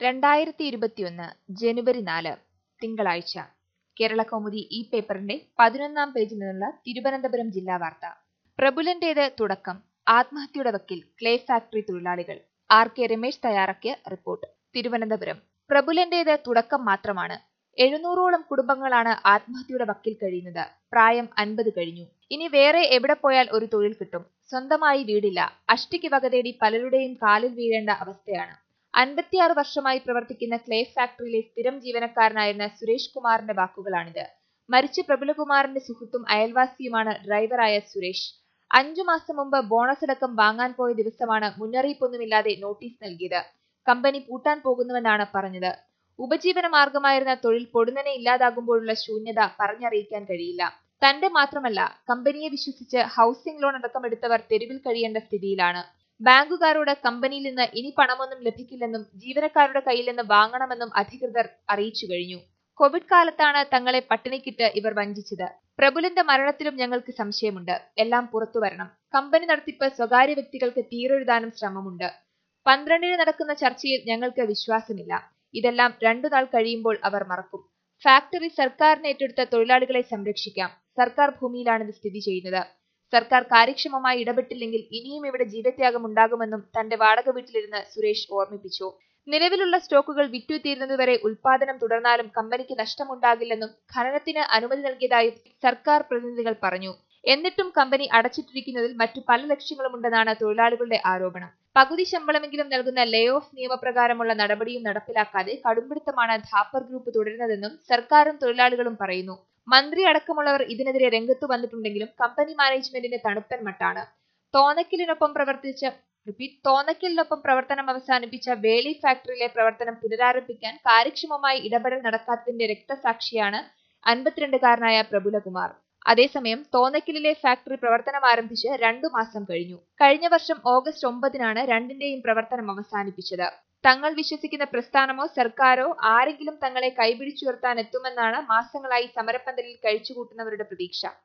രണ്ടായിരത്തി ഇരുപത്തിയൊന്ന് ജനുവരി നാല് തിങ്കളാഴ്ച കേരളകൗമുദി ഈ പേപ്പറിന്റെ പതിനൊന്നാം പേജിൽ നിന്നുള്ള തിരുവനന്തപുരം ജില്ലാ വാർത്ത പ്രബുലന്റേത് തുടക്കം ആത്മഹത്യയുടെ വക്കിൽ ക്ലേ ഫാക്ടറി തൊഴിലാളികൾ ആർ കെ രമേശ് തയ്യാറാക്കിയ റിപ്പോർട്ട് തിരുവനന്തപുരം പ്രബുലന്റേത് തുടക്കം മാത്രമാണ് എഴുന്നൂറോളം കുടുംബങ്ങളാണ് ആത്മഹത്യയുടെ വക്കിൽ കഴിയുന്നത് പ്രായം അൻപത് കഴിഞ്ഞു ഇനി വേറെ എവിടെ പോയാൽ ഒരു തൊഴിൽ കിട്ടും സ്വന്തമായി വീടില്ല അഷ്ടിക്ക് വക തേടി പലരുടെയും കാലിൽ വീഴേണ്ട അവസ്ഥയാണ് അൻപത്തിയാറ് വർഷമായി പ്രവർത്തിക്കുന്ന ക്ലേ ഫാക്ടറിയിലെ സ്ഥിരം ജീവനക്കാരനായിരുന്ന സുരേഷ് കുമാറിന്റെ വാക്കുകളാണിത് മരിച്ച പ്രബുലകുമാറിന്റെ സുഹൃത്തും അയൽവാസിയുമാണ് ഡ്രൈവറായ സുരേഷ് അഞ്ചു മാസം മുമ്പ് ബോണസ് അടക്കം വാങ്ങാൻ പോയ ദിവസമാണ് മുന്നറിയിപ്പൊന്നുമില്ലാതെ നോട്ടീസ് നൽകിയത് കമ്പനി പൂട്ടാൻ പോകുന്നുവെന്നാണ് പറഞ്ഞത് ഉപജീവന മാർഗമായിരുന്ന തൊഴിൽ പൊടുന്നനെ ഇല്ലാതാകുമ്പോഴുള്ള ശൂന്യത പറഞ്ഞറിയിക്കാൻ കഴിയില്ല തന്റെ മാത്രമല്ല കമ്പനിയെ വിശ്വസിച്ച് ഹൗസിംഗ് ലോൺ അടക്കം എടുത്തവർ തെരുവിൽ കഴിയേണ്ട സ്ഥിതിയിലാണ് ബാങ്കുകാരോട് കമ്പനിയിൽ നിന്ന് ഇനി പണമൊന്നും ലഭിക്കില്ലെന്നും ജീവനക്കാരുടെ കയ്യിൽ നിന്ന് വാങ്ങണമെന്നും അധികൃതർ അറിയിച്ചു കഴിഞ്ഞു കോവിഡ് കാലത്താണ് തങ്ങളെ പട്ടിണിക്കിട്ട് ഇവർ വഞ്ചിച്ചത് പ്രബുലന്റെ മരണത്തിലും ഞങ്ങൾക്ക് സംശയമുണ്ട് എല്ലാം പുറത്തു വരണം കമ്പനി നടത്തിപ്പ് സ്വകാര്യ വ്യക്തികൾക്ക് തീരെഴുതാനും ശ്രമമുണ്ട് പന്ത്രണ്ടിന് നടക്കുന്ന ചർച്ചയിൽ ഞങ്ങൾക്ക് വിശ്വാസമില്ല ഇതെല്ലാം രണ്ടു നാൾ കഴിയുമ്പോൾ അവർ മറക്കും ഫാക്ടറി സർക്കാരിന് ഏറ്റെടുത്ത തൊഴിലാളികളെ സംരക്ഷിക്കാം സർക്കാർ ഭൂമിയിലാണ് ഇത് സ്ഥിതി ചെയ്യുന്നത് സർക്കാർ കാര്യക്ഷമമായി ഇടപെട്ടില്ലെങ്കിൽ ഇനിയും ഇവിടെ ജീവത്യാഗം ഉണ്ടാകുമെന്നും തന്റെ വാടക വീട്ടിലിരുന്ന് സുരേഷ് ഓർമ്മിപ്പിച്ചു നിലവിലുള്ള സ്റ്റോക്കുകൾ വിറ്റുതീരുന്നതുവരെ ഉൽപാദനം തുടർന്നാലും കമ്പനിക്ക് നഷ്ടമുണ്ടാകില്ലെന്നും ഖനനത്തിന് അനുമതി നൽകിയതായും സർക്കാർ പ്രതിനിധികൾ പറഞ്ഞു എന്നിട്ടും കമ്പനി അടച്ചിട്ടിരിക്കുന്നതിൽ മറ്റു പല ലക്ഷ്യങ്ങളുമുണ്ടെന്നാണ് തൊഴിലാളികളുടെ ആരോപണം പകുതി ശമ്പളമെങ്കിലും നൽകുന്ന ലേ ഓഫ് നിയമപ്രകാരമുള്ള നടപടിയും നടപ്പിലാക്കാതെ കടുംപിടുത്തമാണ് ധാപ്പർ ഗ്രൂപ്പ് തുടരുന്നതെന്നും സർക്കാരും തൊഴിലാളികളും പറയുന്നു മന്ത്രി അടക്കമുള്ളവർ ഇതിനെതിരെ രംഗത്തു വന്നിട്ടുണ്ടെങ്കിലും കമ്പനി മാനേജ്മെന്റിന് തണുപ്പൻ മട്ടാണ് തോന്നക്കിലിനൊപ്പം പ്രവർത്തിച്ച റിപ്പീറ്റ് തോന്നക്കിലിനൊപ്പം പ്രവർത്തനം അവസാനിപ്പിച്ച വേളി ഫാക്ടറിയിലെ പ്രവർത്തനം പുനരാരംഭിക്കാൻ കാര്യക്ഷമമായി ഇടപെടൽ നടക്കാത്തതിന്റെ രക്തസാക്ഷിയാണ് അൻപത്തിരണ്ടുകാരനായ പ്രബുലകുമാർ അതേസമയം തോന്നക്കിലിലെ ഫാക്ടറി പ്രവർത്തനം ആരംഭിച്ച് രണ്ടു മാസം കഴിഞ്ഞു കഴിഞ്ഞ വർഷം ഓഗസ്റ്റ് ഒമ്പതിനാണ് രണ്ടിന്റെയും പ്രവർത്തനം അവസാനിപ്പിച്ചത് തങ്ങൾ വിശ്വസിക്കുന്ന പ്രസ്ഥാനമോ സർക്കാരോ ആരെങ്കിലും തങ്ങളെ കൈപിടിച്ചുയർത്താൻ എത്തുമെന്നാണ് മാസങ്ങളായി സമരപ്പന്തലിൽ കഴിച്ചുകൂട്ടുന്നവരുടെ പ്രതീക്ഷ